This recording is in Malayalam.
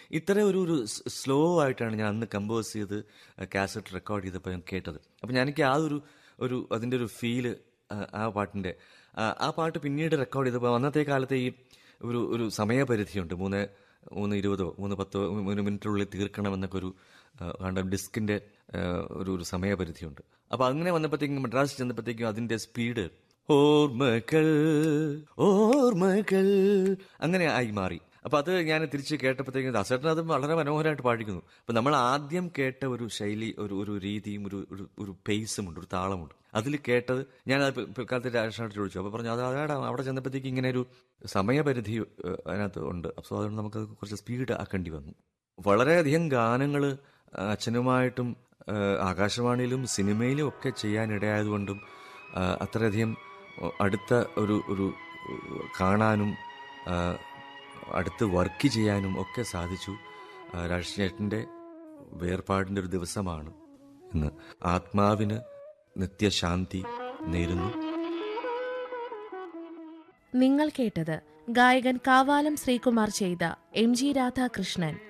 ഇത്ര ഒരു ഒരു സ്ലോ ആയിട്ടാണ് ഞാൻ അന്ന് കമ്പോസ് ചെയ്ത് കാസറ്റ് റെക്കോർഡ് ചെയ്തപ്പോൾ ഞാൻ കേട്ടത് അപ്പം ഞാൻ എനിക്ക് ആ ഒരു ഒരു അതിൻ്റെ ഒരു ഫീല് ആ പാട്ടിൻ്റെ ആ പാട്ട് പിന്നീട് റെക്കോർഡ് ചെയ്തപ്പോൾ അന്നത്തെ കാലത്തെ ഈ ഒരു ഒരു സമയപരിധിയുണ്ട് മൂന്ന് മൂന്ന് ഇരുപതോ മൂന്ന് പത്തോ മൂന്ന് മിനിറ്റിനുള്ളിൽ തീർക്കണമെന്നൊക്കെ ഒരു കണ്ട ഡിസ്കിൻ്റെ ഒരു ഒരു സമയപരിധിയുണ്ട് അപ്പോൾ അങ്ങനെ വന്നപ്പോഴത്തേക്കും മദ്രാസ് ചെന്നപ്പോഴത്തേക്കും അതിൻ്റെ സ്പീഡ് ഓർമ്മകൾ ഓർമ്മകൾ അങ്ങനെ ആയി മാറി അപ്പൊ അത് ഞാൻ തിരിച്ച് കേട്ടപ്പോഴത്തേക്കും ദാസേട്ടൻ അത് വളരെ മനോഹരമായിട്ട് പാടിക്കുന്നു അപ്പൊ നമ്മൾ ആദ്യം കേട്ട ഒരു ശൈലി ഒരു ഒരു രീതിയും ഒരു ഒരു ഒരു പേസുമുണ്ട് ഒരു താളമുണ്ട് അതിൽ കേട്ടത് ഞാൻ അത് പിൽക്കാലത്ത് രാജേഷനായിട്ട് ചോദിച്ചു അപ്പൊ പറഞ്ഞു അത് അതാണ് അവിടെ ചെന്നപ്പോഴത്തേക്ക് ഇങ്ങനെ ഒരു സമയപരിധി അതിനകത്ത് ഉണ്ട് അപ്പോൾ അതുകൊണ്ട് നമുക്ക് കുറച്ച് സ്പീഡ് ആക്കേണ്ടി വന്നു വളരെയധികം ഗാനങ്ങൾ അച്ഛനുമായിട്ടും ആകാശവാണിയിലും സിനിമയിലും ഒക്കെ ചെയ്യാനിടയായതുകൊണ്ടും അത്രയധികം അടുത്ത ഒരു ഒരു കാണാനും അടുത്ത് വർക്ക് ചെയ്യാനും ഒക്കെ സാധിച്ചു രാജേഷിന്റെ വേർപാടിന്റെ ഒരു ദിവസമാണ് ഇന്ന് ആത്മാവിന് നിത്യശാന്തി നേരുന്നു നിങ്ങൾ കേട്ടത് ഗായകൻ കാവാലം ശ്രീകുമാർ ചെയ്ത എം ജി രാധാകൃഷ്ണൻ